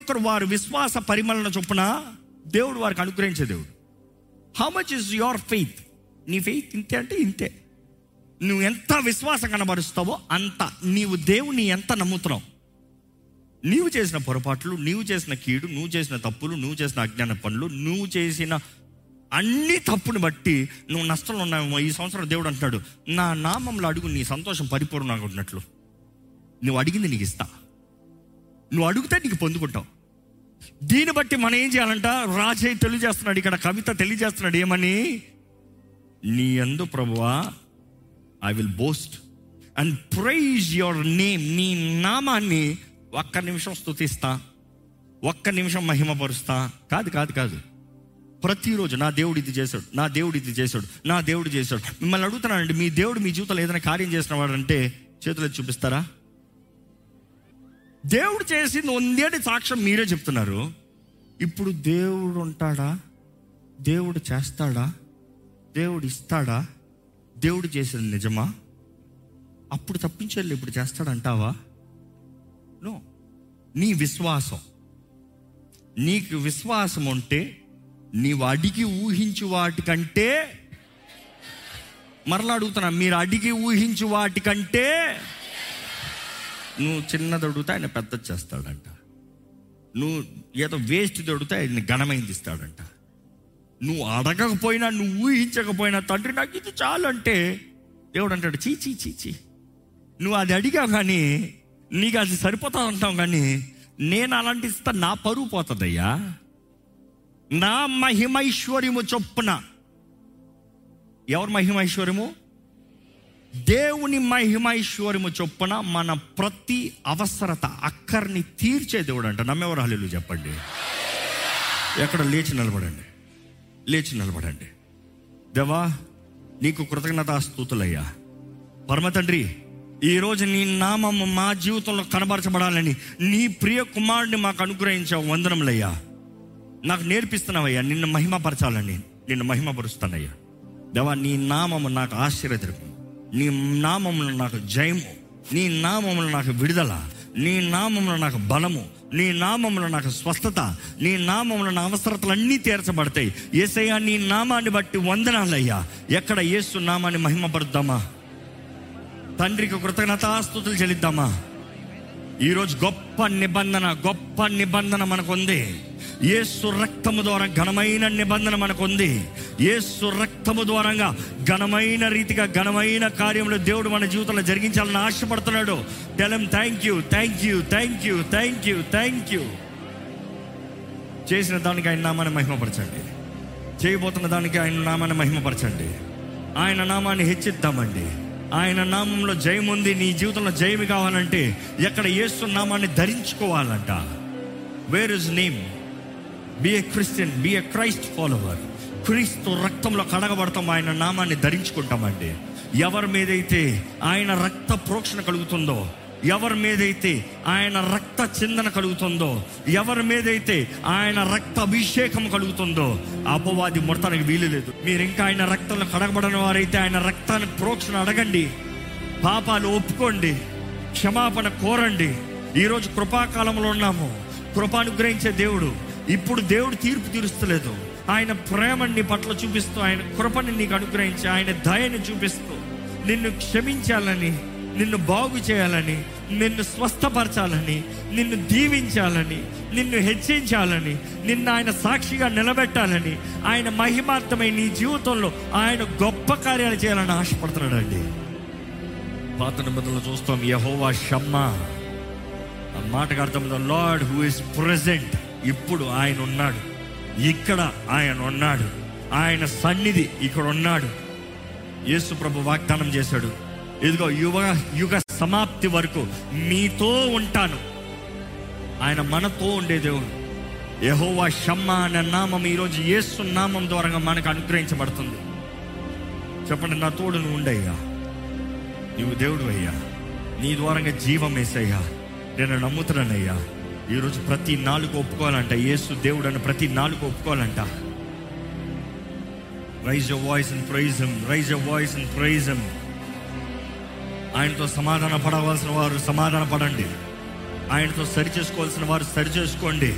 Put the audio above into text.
ఒక్కరు వారి విశ్వాస పరిమళన చొప్పున దేవుడు వారికి అనుగ్రహించే దేవుడు how much is your faith నీ ఫెయిత్ ఇంతే అంటే ఇంతే నువ్వు ఎంత విశ్వాసం కనబరుస్తావో అంత నీవు దేవుని ఎంత నమ్ముతున్నావు నీవు చేసిన పొరపాట్లు నీవు చేసిన కీడు నువ్వు చేసిన తప్పులు నువ్వు చేసిన అజ్ఞాన పనులు నువ్వు చేసిన అన్ని తప్పుని బట్టి నువ్వు నష్టంలో ఉన్నావేమో ఈ సంవత్సరం దేవుడు అంటున్నాడు నా నామంలో అడుగు నీ సంతోషం పరిపూర్ణంగా ఉన్నట్లు నువ్వు అడిగింది నీకు ఇస్తా నువ్వు అడిగితే నీకు పొందుకుంటావు దీన్ని బట్టి మనం ఏం చేయాలంట రాజయ్య తెలియజేస్తున్నాడు ఇక్కడ కవిత తెలియజేస్తున్నాడు ఏమని నీ ఎందు ప్రభువా I will boast and praise your name నీ నామాన్ని ఒక్క నిమిషం స్తుతిస్తా ఒక్క నిమిషం మహిమపరుస్తా కాదు కాదు కాదు ప్రతిరోజు నా దేవుడు ఇది చేశాడు నా దేవుడు ఇది చేశాడు నా దేవుడు చేశాడు మిమ్మల్ని అడుగుతున్నానండి మీ దేవుడు మీ జీవితంలో ఏదైనా కార్యం చేసిన వాడంటే చేతులు ఎత్తి చూపిస్తారా దేవుడు చేసింది ఉందేటి సాక్ష్యం మీరే చెప్తున్నారు ఇప్పుడు దేవుడు ఉంటాడా దేవుడు చేస్తాడా దేవుడు ఇస్తాడా దేవుడు చేసేది నిజమా అప్పుడు తప్పించాలి ఇప్పుడు చేస్తాడంటావా నో నీ విశ్వాసం నీకు విశ్వాసం ఉంటే నీవు అడిగి ఊహించు వాటికంటే మరలా అడుగుతున్నా మీరు అడిగి ఊహించు వాటికంటే నువ్వు చిన్నది అడిగితే ఆయన పెద్దది చేస్తాడంట నువ్వు ఏదో వేస్ట్ అడిగితే ఆయన ఘనమైంది ఇస్తాడంట నువ్వు అడగకపోయినా నువ్వు ఊహించకపోయినా తండ్రి నాకు ఇది చాలు అంటే దేవుడు అంటాడు చీ చీ చీ చీ నువ్వు అది అడిగావు కానీ నీకు అది సరిపోతా ఉంటావు కానీ నేను అలాంటి ఇస్తా నా పరువు పోతుందయ్యా నా మహిమైశ్వర్యము చొప్పున ఎవరి మహిమైశ్వర్యము దేవుని మహిమైశ్వర్యము చొప్పున మన ప్రతి అవసరత అక్కర్ని తీర్చే దేవుడు అంట నమ్మెవరు హల్లు చెప్పండి ఎక్కడ లేచి నిలబడండి లేచి నిలబడండి దేవా నీకు కృతజ్ఞతాస్తుతులయ్యా పరమ తండ్రి ఈరోజు నీ నామము మా జీవితంలో కనబరచబడాలని నీ ప్రియ కుమారుడిని మాకు అనుగ్రహించావు వందనములయ్యా నాకు నేర్పిస్తున్నావయ్యా నిన్ను మహిమపరచాలని నిన్ను మహిమపరుస్తానయ్యా దేవా నీ నామము నాకు ఆశ్చర్యద్రపం నీ నామములు నాకు జయము నీ నామములు నాకు విడుదల నీ నామములో నాకు బలము నీ నామములో నాకు స్వస్థత నీ నామములో నా అవసరతలన్నీ తీర్చబడతాయి ఏసయ్యా నీ నామాన్ని బట్టి వందనాలయ్యా ఎక్కడ యేసు నామాన్ని మహిమపరుద్దామా తండ్రికి కృతజ్ఞతాస్తుతులు చెల్లిద్దామా ఈరోజు గొప్ప నిబంధన గొప్ప నిబంధన మనకుంది యేసు రక్తము ద్వారా ఘనమైన నిబంధన మనకుంది యేసు రక్తము ద్వారంగా ఘనమైన రీతిగా ఘనమైన కార్యంలో దేవుడు మన జీవితంలో జరిగించాలని ఆశపడుతున్నాడు టెలం thank you thank you thank you thank you thank you చేసిన దానికి ఆయన నామాన్ని మహిమపరచండి చేయబోతున్న దానికి ఆయన నామాన్ని మహిమపరచండి ఆయన నామాన్ని హెచ్చిద్దామండి ఆయన నామంలో జయం ఉంది నీ జీవితంలో జయం కావాలంటే ఎక్కడ యేసు నామాన్ని ధరించుకోవాలంట where is name be a Christian be a Christ follower Kristu రక్తంలో కడగబడతాం ఆయన నామాన్ని ధరించుకుంటామండి ఎవరి మీదైతే ఆయన రక్త ప్రోక్షణ కలుగుతుందో ఎవరి మీదైతే ఆయన రక్త చిందన కలుగుతుందో ఎవరి మీదైతే ఆయన రక్త అభిషేకం కలుగుతుందో అపవాది ముడతానికి వీలు లేదు మీరు ఇంకా ఆయన రక్తంలో కడగబడిన వారైతే ఆయన రక్తాన్ని ప్రోక్షణ అడగండి పాపాలు ఒప్పుకోండి క్షమాపణ కోరండి ఈరోజు కృపాకాలంలో ఉన్నాము కృప అనుగ్రహించే దేవుడు ఇప్పుడు దేవుడు తీర్పు తీరుస్తలేదు ఆయన ప్రేమని నీ పట్ల చూపిస్తూ ఆయన కృపని నీకు అనుగ్రహించి ఆయన దయని చూపిస్తూ నిన్ను క్షమించాలని నిన్ను బాగు చేయాలని నిన్ను స్వస్థపరచాలని నిన్ను దీవించాలని నిన్ను హెచ్చించాలని నిన్ను ఆయన సాక్షిగా నిలబెట్టాలని ఆయన మహిమార్థమై నీ జీవితంలో ఆయన గొప్ప కార్యాలు చేయాలని ఆశపడుతున్నాడండి పాత నిబంధనలు చూస్తాం యహోవా షమ్మా ఆ మాటకు అర్థం లార్డ్ హూ ఇస్ ప్రెసెంట్ ఇప్పుడు ఆయన ఉన్నాడు ఇక్కడ ఆయన ఉన్నాడు ఆయన సన్నిధి ఇక్కడ ఉన్నాడు యేసు ప్రభు వాగ్దానం చేశాడు ఇదిగో యుగ యుగ సమాప్తి వరకు మీతో ఉంటాను ఆయన మనతో ఉండే దేవుడు యహోవా షమ్మ అనే నామం ఈరోజు యేసు నామం ద్వారా మనకు అనుగ్రహించబడుతుంది చెప్పండి నా తోడు నువ్వు ఉండయ్యా నీవు దేవుడు అయ్యా నీ ద్వారంగా జీవం వేసయ్యా నేను నమ్ముతున్నానయ్యా ఈరోజు ప్రతి నాలుగు ఒప్పుకోవాలంట యేసు దేవుడు అని ప్రతి నాలుగు ఒప్పుకోవాలంట raise your voice and praise him raise your voice and praise him ఆయనతో సమాధాన పడవలసిన వారు సమాధాన పడండి ఆయనతో సరి చేసుకోవాల్సిన వారు సరి చేసుకోండి